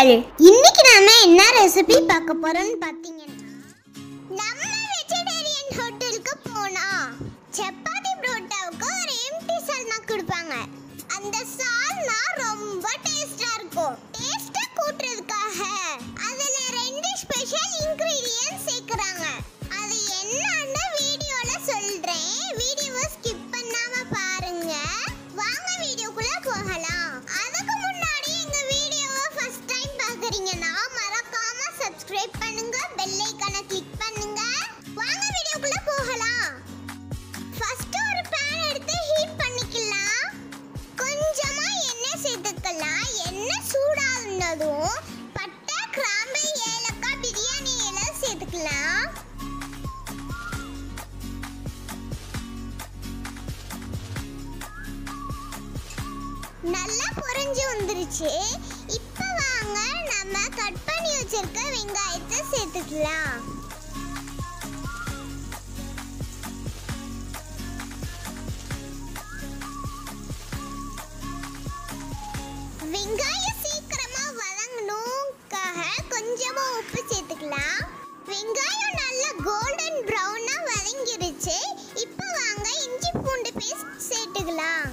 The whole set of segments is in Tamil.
சேனல் இன்னைக்கு நாம என்ன ரெசிபி பார்க்க போறோம்னு பார்த்தீங்கன்னா நம்ம வெஜிடேரியன் ஹோட்டலுக்கு போனா சப்பாத்தி புரோட்டாவுக்கு ஒரு எம்டி சால்னா கொடுப்பாங்க அந்த சால்னா ரொம்ப டேஸ்டா இருக்கும் டேஸ்டா கூட்டுறதுக்காக அதுல ரெண்டு ஸ்பெஷல் இன்கிரிடியன்ட் சேர்க்கறாங்க அது என்னன்னு வீடியோல சொல்றேன் வீடியோவை ஸ்கிப் பண்ணாம பாருங்க வாங்க வீடியோக்குள்ள போகலாம் அதுக்கு முன்னாடி எங்க வீடியோவை ஃபர்ஸ்ட் டைம் பார்க்கறீங்கன்னா மறக்காம சப்ஸ்கிரைப் பண்ணுங்க பெல் ஐகானை கிளிக் பண்ணுங்க வாங்க வீடியோக்குள்ள போகலாம் ஃபர்ஸ்ட் ஒரு பேன் எடுத்து ஹீட் பண்ணிக்கலாம் கொஞ்சமா எண்ணெய் சேர்த்துக்கலாம் எண்ணெய் சூடானதும் பட்டை கிராம்பு ஏலக்காய் பிரியாணி இலை சேர்த்துக்கலாம் நல்லா பொரிஞ்சு வந்துருச்சு இப்போ வாங்க நம்ம கட் பண்ணி வச்சிருக்க வெங்காயத்தை சேர்த்துக்கலாம் வெங்காயம் சீக்கிரமா வதங்கணும்காக கொஞ்சமா உப்பு சேர்த்துக்கலாம் வெங்காயம் நல்லா கோல்டன் ப்ரௌனா வதங்கிருச்சு இப்போ வாங்க இஞ்சி பூண்டு பேஸ்ட் சேர்த்துக்கலாம்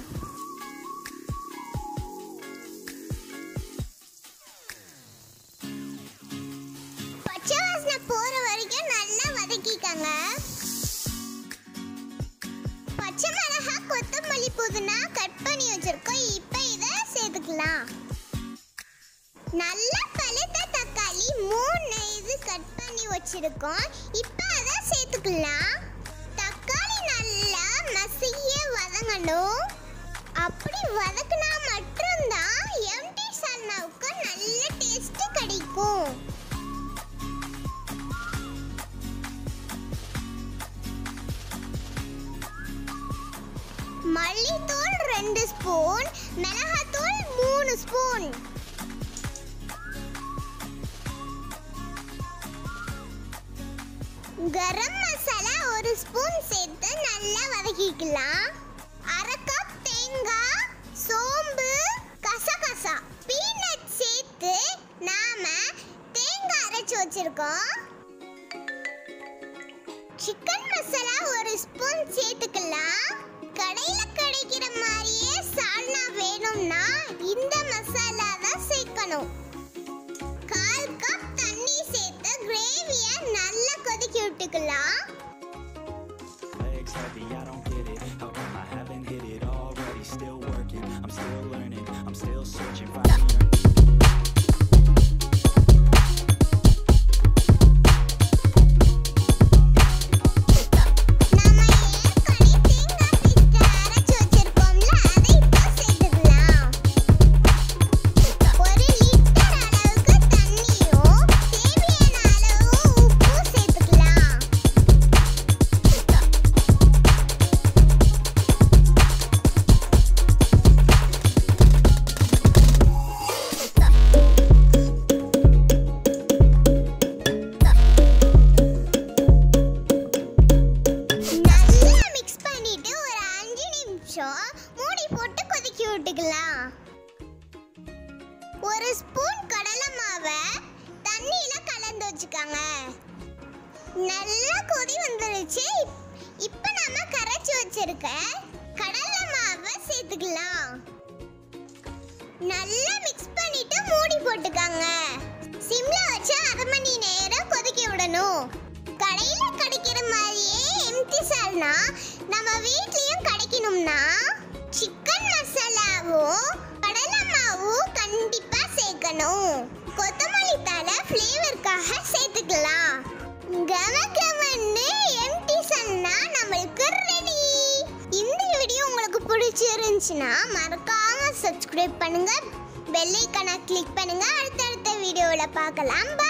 பச்சை வாசனை போற வரைக்கும் நல்லா வதக்கிக்கங்க பச்சை மிளகாய் கொத்தமல்லி புதினா கட் பண்ணி வச்சிருக்கோம் இப்போ இதை சேர்த்துக்கலாம் நல்ல பழுத்த தக்காளி மூணு இது கட் பண்ணி வச்சிருக்கோம் இப்போ அதை சேர்த்துக்கலாம் தக்காளி நல்லா மசிய வதங்கணும் அப்படி வதக்குனா மட்டும்தான் எம்டி சால்னாவுக்கு நல்ல டேஸ்ட் கிடைக்கும் மல்லித்தூள் ரெண்டு ஸ்பூன் மிளகாத்தூள் மூணு ஸ்பூன் கரம் மசாலா ஒரு ஸ்பூன் சேர்த்து நல்லா வதக்கிக்கலாம் அரை கப் தேங்காய் சோம்பு கசகசா பீனட் சேர்த்து நாம தேங்காய் அரைச்சு வச்சிருக்கோம் சிக்கன் மசாலா ஒரு ஸ்பூன் சேர்த்துக்கலாம் கடையில கிடைக்கிற மாதிரியே சால்னா வேணும்னா இந்த மசாலா தான் சேர்க்கணும் கால் கப் தண்ணி சேர்த்து கிரேவியை நல்லா கொதிக்க விட்டுக்கலாம் legs heavy, I don't get it. How come I haven't hit it already? Still working, I'm still learning, I'm still searching. Find me நாம ஏற்கனவே தேங்காய் பேஸ்ட் அரைச்சு வச்சிருக்கோம்ல அதை இப்போ சேர்த்துக்கலாம் ஒரு லிட்டர் அளவுக்கு தண்ணியும் தேவையான அளவு உப்பும் சேர்த்துக்கலாம் நல்லா மிக்ஸ் பண்ணிட்டு ஒரு அஞ்சு நிமிஷம் மூடி போட்டு கொதிக்க விட்டுக்கலாம் ஒரு ஸ்பூன் கடலை மாவை தண்ணியில கலந்து வச்சுக்காங்க நல்லா கொதி வந்துருச்சு இப்போ நம்ம கரைச்சி வச்சிருக்க கடலை மாவை சேர்த்துக்கலாம் நல்லா மிக்ஸ் பண்ணிட்டு மூடி போட்டுக்காங்க சிம்ல வச்சு அரை மணி நேரம் கொதிக்க விடணும் கடையில கிடைக்கிற மாதிரியே எம்டி சால்னா நம்ம வீட்லயும் கிடைக்கணும்னா சிக்கன் மசாலாவும் கடலை மாவும் கண்டிப்பா சேர்க்கணும் கொத்தமல்லி தழை ஃப்ளேவருக்காக சேர்த்துக்கலாம் கம கமன்னு எம்டி சால்னா நம்மளுக்கு ரெடி இந்த வீடியோ உங்களுக்கு பிடிச்சிருந்துச்சுன்னா மறக்காம சப்ஸ்கிரைப் பண்ணுங்க பெல் ஐக்கானை கிளிக் பண்ணுங்க அடுத்தடுத்த வீடியோவில் பார்க்கலாம் Bye.